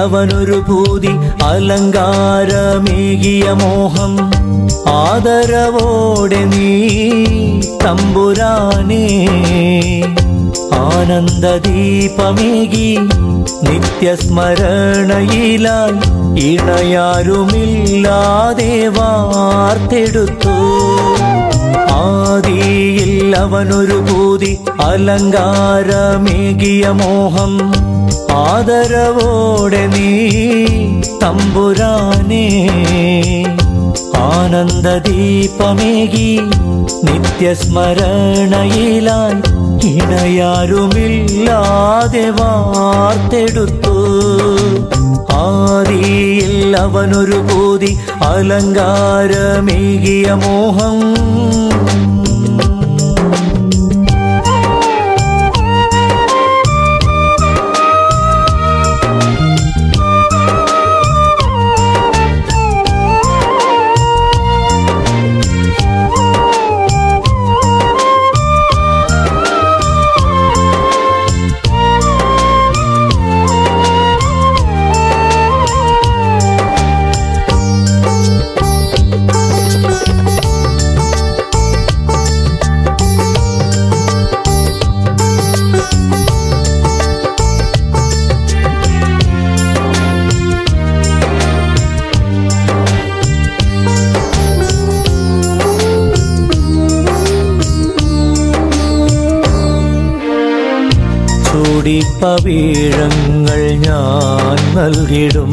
അവനൊരു ഭൂതി അലങ്കാരമേകിയ മോഹം ആദരവോടെ നീ തമ്പുരാനേ ആനന്ദദീപമേകി നിത്യസ്മരണയിലാൽ ഇണയാരുമില്ലാതെ വാർത്തെടുത്തു ആദിയിൽ അവനൊരു ഭൂതി അലങ്കാരമേകിയ മോഹം ആദരവോടെ നീ തമ്പുരാനേ ആനന്ദദീപമേകി നിത്യസ്മരണയിലായി ഇണയാരുമില്ലാതെ വാർത്തെടുത്തു ആദിയിൽ അവനൊരു ഭൂതി അലങ്കാരമേകിയ മോഹം ചൂടിപ്പവീഴങ്ങൾ ഞാൻ നൽകിടും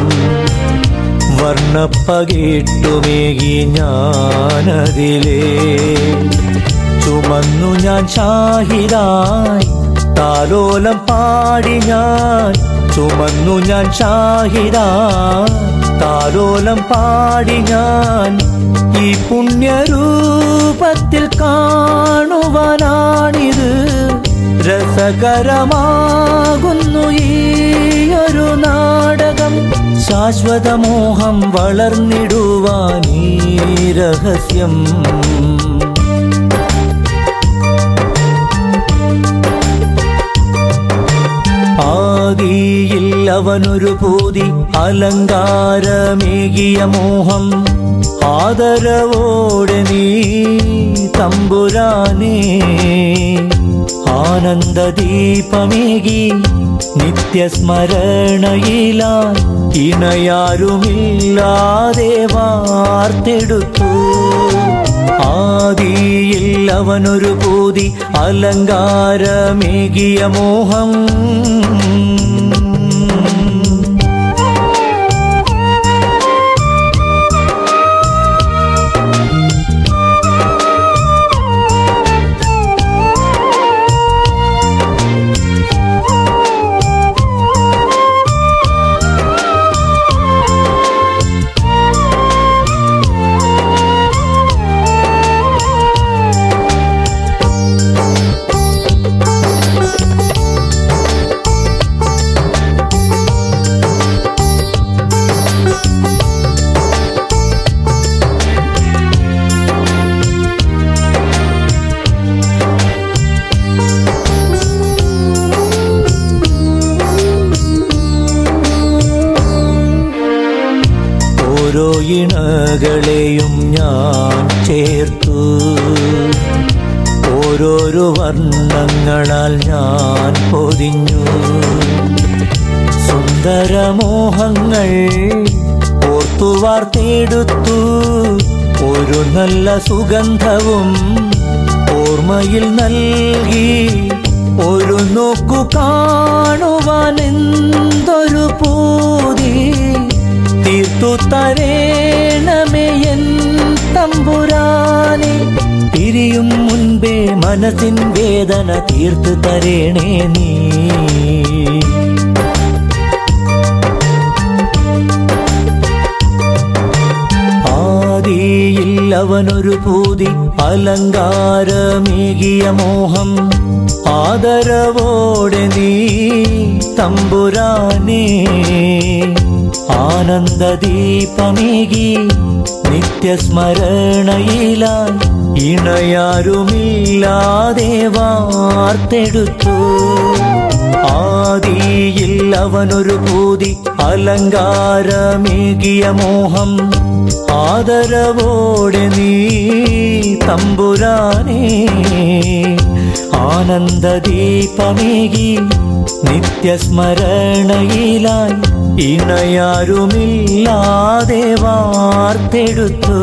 വർണ്ണപ്പകിട്ടുമേകി ഞാനതിലേ ചുമന്നു ഞാൻ ഷാഹിദായി താലോലം പാടി ഞാൻ ചുമന്നു ഞാൻ ഷാഹിദായി താലോലം പാടി ഞാൻ ഈ പുണ്യരൂപത്തിൽ കാണുവാനാണിത് രസകരമാകുന്നു ഈയൊരു നാടകം ശാശ്വതമോഹം വളർന്നിടുവാൻ ഈ രഹസ്യം ആദിയിൽ അവനൊരു ഭൂതി അലങ്കാരമേകിയ മോഹം ആദരവോടെ നീ തമ്പുരാനേ ആനന്ദദീപമേകി നിത്യസ്മരണയിലാൽ ഇണയാരുമില്ലാതെ വാർത്തെടുത്തു ആദിയിൽ അവനൊരു ഭൂതി അലങ്കാരമേകിയ മോഹം ഓരോ ഇണകളെയും ഞാൻ ചേർത്തു ഓരോരോ വർണ്ണങ്ങളാൽ ഞാൻ പൊതിഞ്ഞു സുന്ദരമോഹങ്ങൾ ഓർത്തു വാർത്തെടുത്തു ഒരു നല്ല സുഗന്ധവും ഓർമ്മയിൽ നൽകി ഒരു നോക്കു കാണുവാൻ എന്തൊരു പൂതി തീർത്തു തരേണമേ എൻ തമ്പുരാനെ പിരിയും മുൻപേ മനസ്സിൻ വേദന തീർത്തു തരേണേ നീ ആദിയിൽ അവനൊരു പൂതി അലങ്കാരമേകിയ മോഹം ആദരവോടെ നീ തമ്പുരാനേ ആനന്ദദീപമേകി നിത്യ നിത്യസ്മരണയിലായി ഇണയാരുമില്ലാതെ വാർത്തെടുത്തു ആദിയിൽ അവനൊരു പൂതി അലങ്കാരമേകിയ മോഹം ആദരവോടെ നീ തമ്പുരാനേ ആനന്ദദീപമേകി നിത്യസ്മരണയിലായി ഇണയാരുമില്ലാതെ വാർത്തെടുത്തു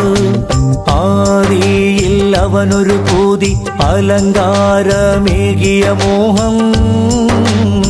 ആദിയിൽ അവനൊരു പൂതി അലങ്കാരമേകിയ മോഹം